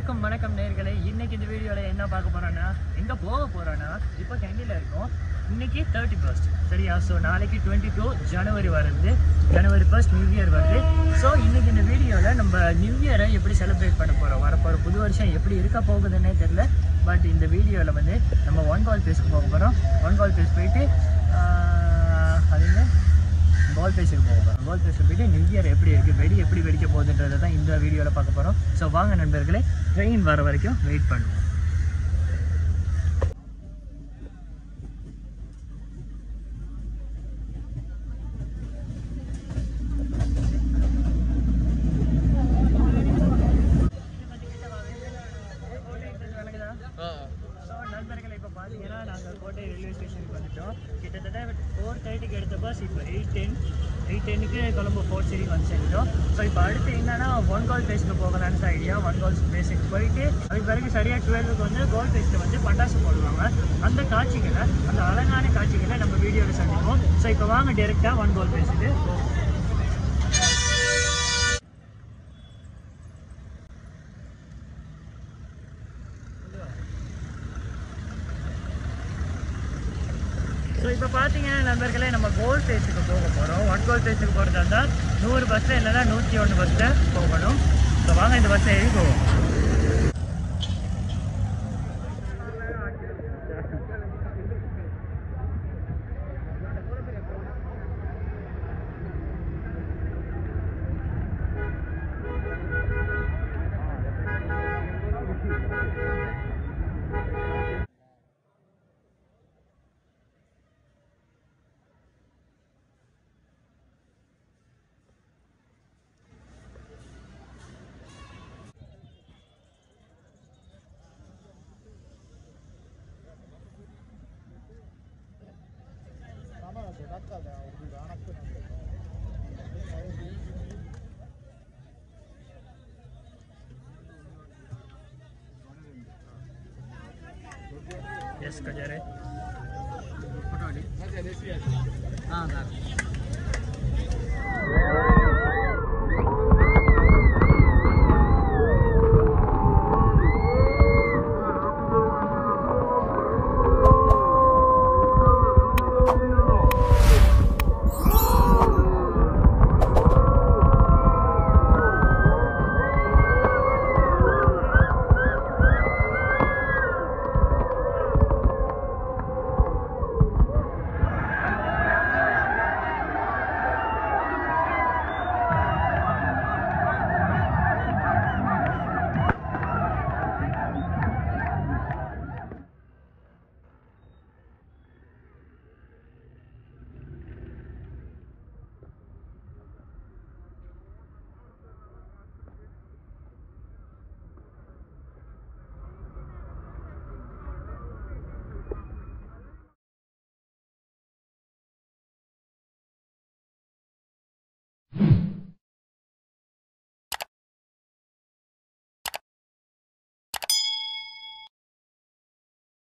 வணக்கம் வணக்கம் நேர்களே இன்னைக்கு இந்த வீடியோல என்ன பார்க்க போறோம்னா எங்க போக போறோம்னா இப்போ கேண்டில இருக்கோம் இன்னைக்கு தேர்ட்டி ஃபர்ஸ்ட் சரியா ஸோ நாளைக்கு டுவெண்ட்டி டூ ஜனவரி வருது ஜனவரி ஃபர்ஸ்ட் நியூ இயர் வருது ஸோ இன்னைக்கு இந்த வீடியோவில் நம்ம நியூ இயரை எப்படி செலிப்ரேட் பண்ண போகிறோம் வரப்போகிற புது வருஷம் எப்படி இருக்க போகுதுன்னே தெரில பட் இந்த வீடியோவில் வந்து நம்ம ஒன் கால் பேஸ்க்கு போக போகிறோம் ஒன் கால் பேஸ் போயிட்டு ஆஹ், அது என்ன கோல் பேஸுக்கு போக போகிறோம் கோல் பேஸுக்கு போயிட்டு நியூ இயர் எப்படி இருக்குது வெடி எப்படி வெடிக்க போகுதுன்றதை தான் இந்த வீடியோவில் பார்க்க போகிறோம் ஸோ வாங்க நண்பர்களே ட்ரெயின் வர வரைக்கும் வெயிட் பண்ணுவோம் ஸோ நண்பர்களே இப்போ பார்த்தீங்கன்னா நாங்கள் கோட்டை ரயில்வே ஸ்டேஷனுக்கு வந்துட்டோம் கிட்டத்தட்ட ஃபோர் தேர்ட்டிக்கு எடுத்த பஸ் இப்போ எயிட் டென் எயிட் டென்னுக்கு கொழம்பு ஃபோர் சிரிக்கு வந்து சேர்ந்துட்டோம் ஸோ இப்போ அடுத்து என்னன்னா ஒன் கால் பேஸ்க்கு போகலான்னு ஐடியா ஒன் கால் பேஸுக்கு போயிட்டு அதுக்கு பிறகு சரியாக டுவெல்வுக்கு வந்து கோல் பேஸ்க்கு வந்து பட்டாசு போடுவாங்க அந்த காட்சிகளை அந்த அழகான காட்சிகளை நம்ம வீடியோவில் சந்திப்போம் ஸோ இப்போ வாங்க டேரெக்டாக ஒன் கோல் பேஸுக்கு ஸோ இப்போ பார்த்தீங்கன்னா நண்பர்களே நம்ம கோல் ஃபேஸுக்கு போக போகிறோம் ஒன் கோல் ஃபேஸுக்கு போகிறதா இருந்தால் நூறு பஸ்ஸில் இல்லைன்னா நூற்றி ஒன்று பஸ்ஸில் போகணும் ஸோ வாங்க இந்த பஸ்ஸை ஏறி போவோம் ಎಸ್ ಕಜಾರೆ ಹಾಂ